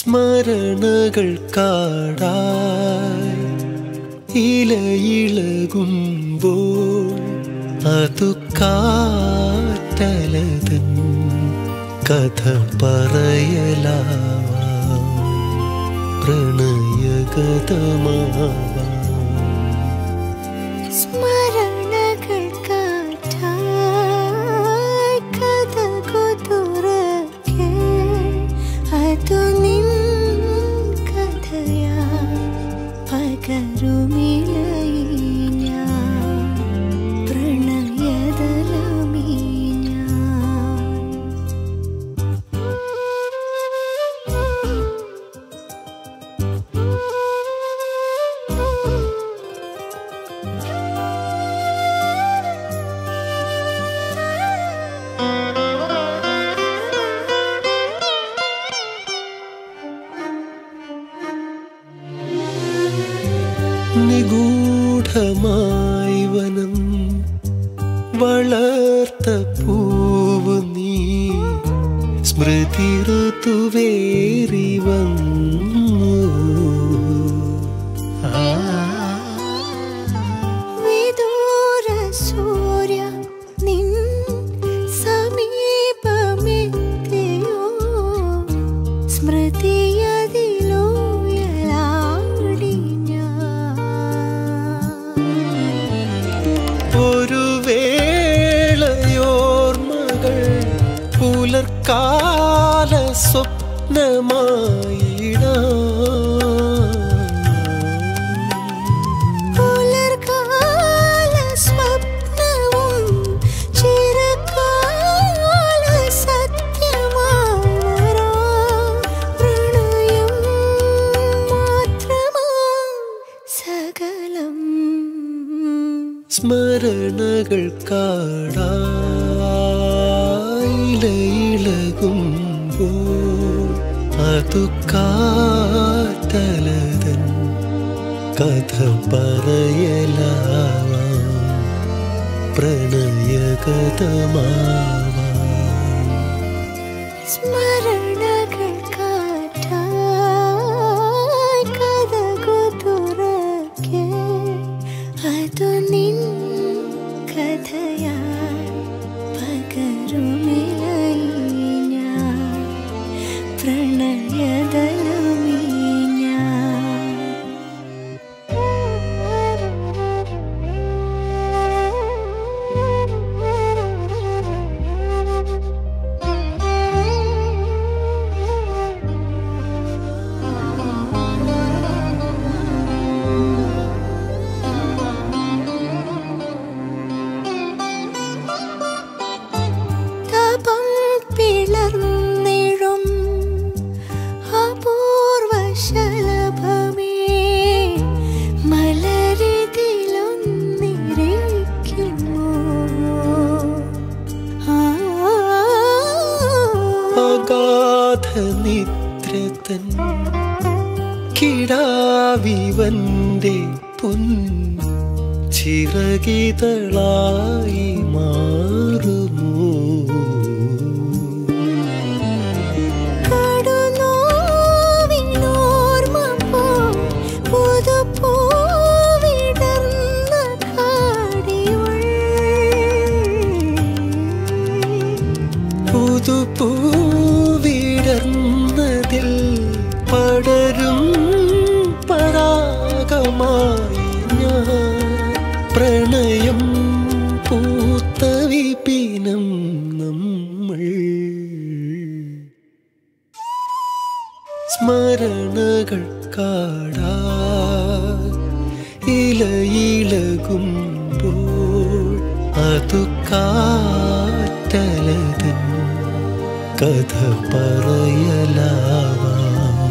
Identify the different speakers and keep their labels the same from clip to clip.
Speaker 1: സ്മരണകൾ കാടായി ഇലയിളകുമ്പോൾ അതു കാറ്റലതൻ കഥ പറയലാവാം പ്രണയഗതമാവാം
Speaker 2: സ്മരണകൾ കാറ്റായി കഥകു തുറക്കെ അതു നിൻ കഥയാ പകരുമിളയി ഞാൻ പ്രണയതലമീ ഞാൻ
Speaker 1: നിഗൂഢമായി വനം വളർത്ത പൂവ് നീ സ്മൃതി ഋതുവേറി വന്നു ആ
Speaker 2: വിദൂര സൂര്യ നിൻ സമീപമെത്തിയോ സ്മൃതിയതിലോയലാടി ഞാൻ
Speaker 1: ഒരു വേളയോർമ്മകൾ പുലർക്കാല സ്വപ്നമായിടാം
Speaker 2: പുലർകാല സ്വപ്നവും ചിരകാല സത്യമാറാ പ്രണയം മാത്രമാ സകലം
Speaker 1: സ്മരണകൾ കാടായിലകുമ്പോൾ അതു കാറ്റലതൻ കഥ പറയലാവാം പ്രണയഗതമാവാം
Speaker 2: സ്മരണകൾ കാറ്റായി കഥകു തുറക്കെ അതു നിൻ കഥയായി പകരുമിളയി ഞാൻ പ്രണയതലമീ ഞാൻ തപം പിളർന്നിഴും അപൂർവ ശലഭമേ മലരിതിലൊന്നിരിക്കുന്നു ആ
Speaker 1: അഗാധ നിദ്രതൻ കിടാവിവന്റെ പുൻ ചിറകിതളായി മാറുമോ
Speaker 2: കടുനോവിനോർമ്മ പോ പുതുപ്പൂവിടർന്ന കാടിയുൾ
Speaker 1: പുതുപൂവിടർന്നതിൽ പടരും പരാഗമായി ഞാൻ പ്രണയം പൂത്ത വിപിനം നമ്മൾ സ്മരണകൾ കാടാ ഇലയിളകുമ്പോൾ അതു കാറ്റലതൻ കഥ പറയലാവാം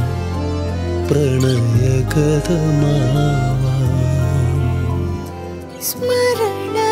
Speaker 1: പ്രണയകഥമാവാം
Speaker 2: സ്മരണ